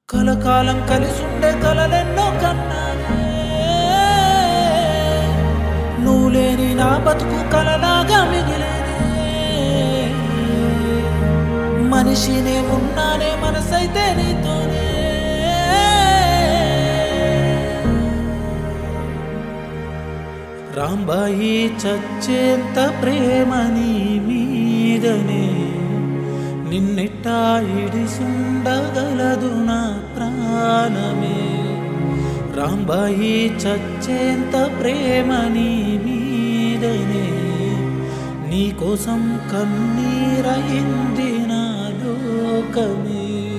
కలకాలం కలిసుండే కలలెన్నో కన్నానే నువ్వు లేని నా బతుకు కలలాగా మిగిలేనే మనిషినే ఉన్నానే మనసైతే నీతోనే రాంబాయి చచ్చేంత ప్రేమ నీ మీదనే నిన్నెట్టా ఇడిసుండగలదు నా ప్రాణమే రాంబాయి చచ్చేంత ప్రేమ నీ మీదనే నీకోసం కన్నీరయింది నా లోకమే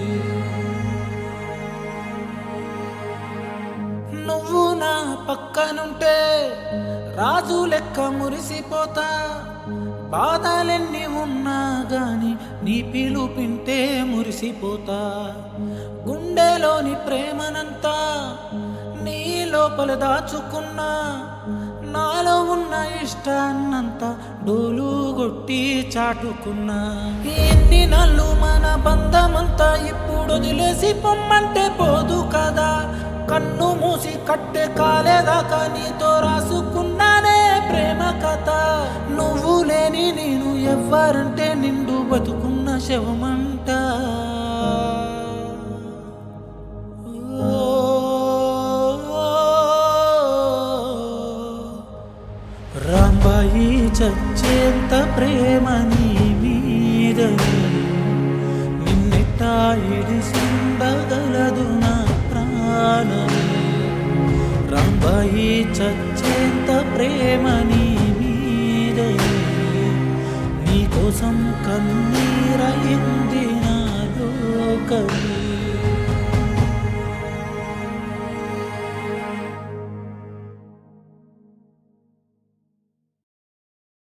నువ్వు నా పక్కనుంటే రాజు లెక్క మురిసిపోతా బాధలెన్ని ఉన్నా గాని నీ పిలుపింటే మురిసిపోతా గుండెలోని ప్రేమనంతా నీ లోపల దాచుకున్నా నాలో ఉన్న ఇష్టాన్నంతా డోలు కొట్టి చాటుకున్నా ఎన్ని నల్లు మన బంధమంతా ఇప్పుడు వదిలేసి పొమ్మంటే పోదు కదా కన్ను మూసి కట్టె కాలేదాకా నీతో రాసుకున్నానే ప్రేమ కథ నువ్వు లేని నేను ఎవ్వరంటే నిండు బతుకున్న శవమంట రాంబాయి చచ్చేంత ప్రేమ నీ మీదనే నిన్నెట్టా ఇడిసిండగలదు నా ప్రాణమే రాంబాయి చచ్చేంత ప్రేమ నీ మీదనే నీకోసం కన్నీరయింది నా లోకమే